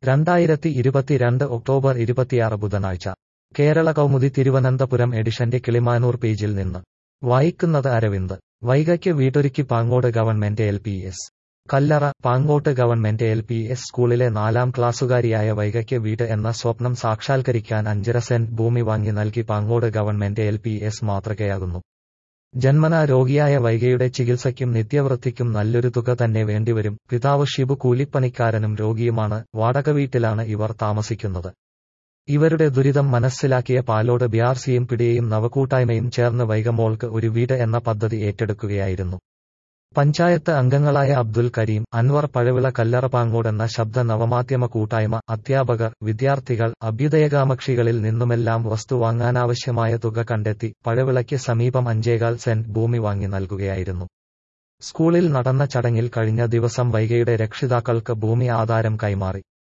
രണ്ടായിരത്തി ഇരുപത്തിരണ്ട് ഒക്ടോബർ ഇരുപത്തിയാറ് ബുധനാഴ്ച കേരള കൗമുദി തിരുവനന്തപുരം എഡിഷന്റെ കിളിമാനൂർ പേജിൽ നിന്ന് വായിക്കുന്നത് അരവിന്ദ് വൈകയ്ക്ക് വീട്ടൊരുക്കി Pangode government L P S Kallara പാങ്ങോട്ട് ഗവൺമെന്റ് എൽ പി എസ് സ്കൂളിലെ നാലാം ക്ലാസ്സുകാരിയായ വൈകയ്ക്ക് വീട് എന്ന സ്വപ്നം സാക്ഷാത്കരിക്കാൻ അഞ്ചര സെന്റ് ഭൂമി വാങ്ങി നൽകി Pangode government L P S മാതൃകയാകുന്നു ജന്മനാ രോഗിയായ വൈകയുടെ ചികിത്സയ്ക്കും നിത്യവൃത്തിക്കും നല്ലൊരു തുക തന്നെ വേണ്ടിവരും പിതാവ് ഷിബു കൂലിപ്പണിക്കാരനും രോഗിയുമാണ് വാടക വീട്ടിലാണ് ഇവർ താമസിക്കുന്നത് ഇവരുടെ ദുരിതം മനസ്സിലാക്കിയ പാലോട് ബിആർസിയും പിടിയയും നവകൂട്ടായ്മയും ചേർന്ന് വൈകമോൾക്ക് ഒരു വീട് എന്ന പദ്ധതി ഏറ്റെടുക്കുകയായിരുന്നു പഞ്ചായത്ത് അംഗങ്ങളായ അബ്ദുൽ കരീം അൻവർ പഴവിള കല്ലറപാങ്ങോട് എന്ന ശബ്ദ നവമാധ്യമ കൂട്ടായ്മ അധ്യാപകർ വിദ്യാർത്ഥികൾ അഭ്യുദയകാമക്ഷികളിൽ നിന്നുമെല്ലാം വസ്തു വാങ്ങാനാവശ്യമായ തുക കണ്ടെത്തി പഴവിളയ്ക്ക് സമീപം അഞ്ചേകാൽ സെന്റ് ഭൂമി വാങ്ങി നൽകുകയായിരുന്നു സ്കൂളിൽ നടന്ന ചടങ്ങിൽ കഴിഞ്ഞ ദിവസം വൈകയുടെ രക്ഷിതാക്കൾക്ക് ഭൂമി ആധാരം കൈമാറി